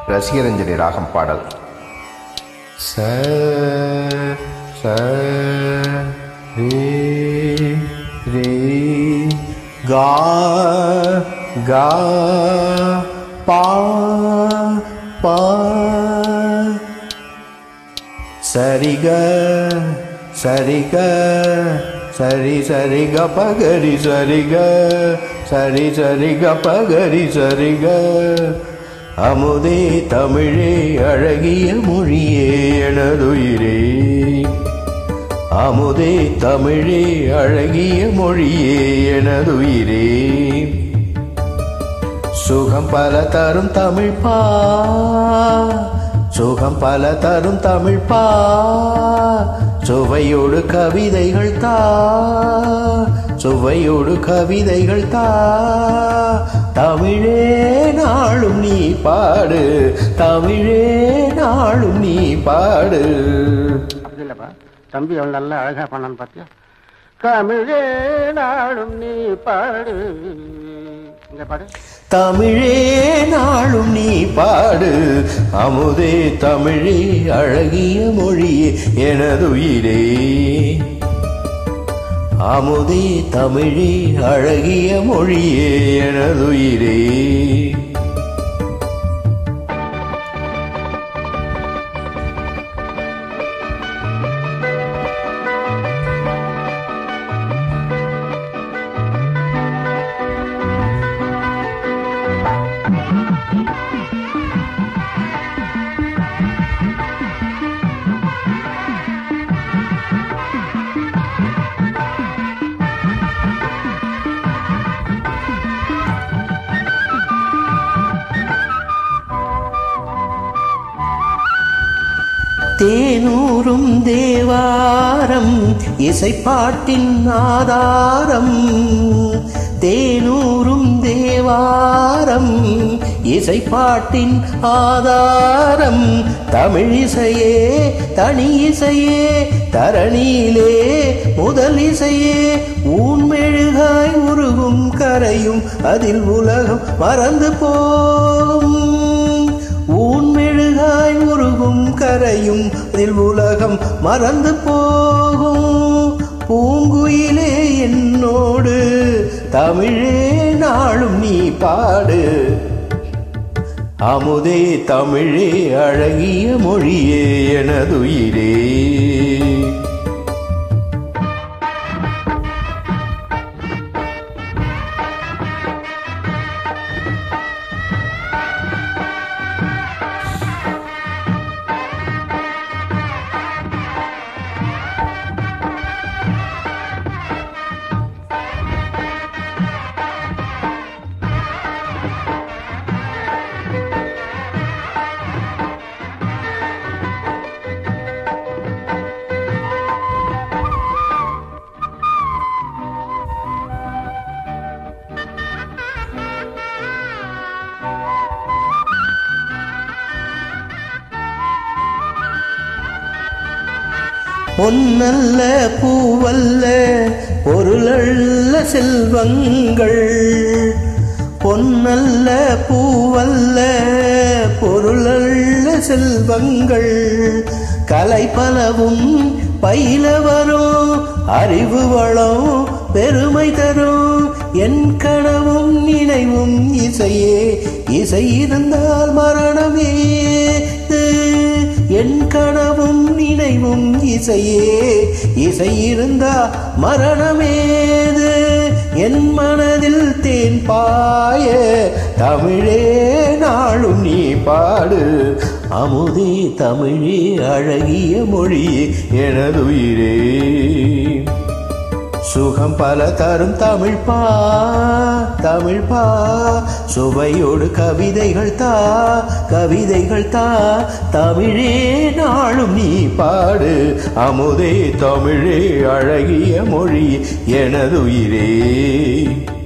ரசிகரஞ்சலி ராகம் பாடல் ச ச ரே ரே கா கா பா பா சரிக சரிக சரி சரி க பகரி சரிக சரி சரி க பகரி சரிக அமுதே தமிழே அழகிய மொழியே எனதுயிரே அமுதே தமிழே அழகிய மொழியே எனதுயிரே சுகம் பல தரும் தமிழ் பா சுகம் பல தரும் தமிழ் பா சுவையோடு கவிதைகள் தா சுவையோடு கவிதைகள் தா தமிழே நாளும் நீ பாடு தமிழே நாளும் நீ பாடு அப்படி இல்லப்பா தம்பி அவன் நல்லா அழகா பண்ணான்னு பாத்தியா தமிழே நாடும் நீ பாடு இங்க பாடு தமிழே நாளும் நீ பாடு அமுதே தமிழே அழகிய மொழியே எனதுயிரே அமுதே தமிழே அழகிய மொழியே எனதுயிரே தேனூரும் தேவாரம் இசைப்பாட்டின் ஆதாரம் தேனூரும் தேவாரம் இசைப்பாட்டின் ஆதாரம் தமிழ் இசையே தனி இசையே தரணியிலே முதல் இசையே ஊன்மெழுகாய் உருகும் கரையும் அதில் உலகம் மறந்து போகும் ஊன்மெழுகாய் உருகும் கரையும் அதில் உலகம் மறந்து போகும் பூங்குயிலே என்னோடு தமிழே நாளும் நீ பாடு அமுதே தமிழே அழகிய மொழியே எனதுயிரே பொன்னல்ல பூவல்ல பொருளல்ல செல்வங்கள் பொன்னல்ல பூவல்ல பொருளல்ல செல்வங்கள் கலை பலவும் பயில வரும் அறிவு வளம் பெருமை தரும் என் கனவும் நினைவும் இசையே இசை இருந்தால் மரணமே என் கனவும் நினைவும் இசையே இசை இருந்தா மரணமேது என் மனதில் தேன் பாய தமிழே நாளும் நீ பாடு அமுதே தமிழே அழகிய மொழி எனதுயிரே சுகம் பல தரும் தமிழ் பா தமிழ் பா சுவையோடு கவிதைகள் தா கவிதைகள் தா தமிழே நாளும் நீ பாடு அமுதே தமிழே அழகிய மொழி எனதுயிரே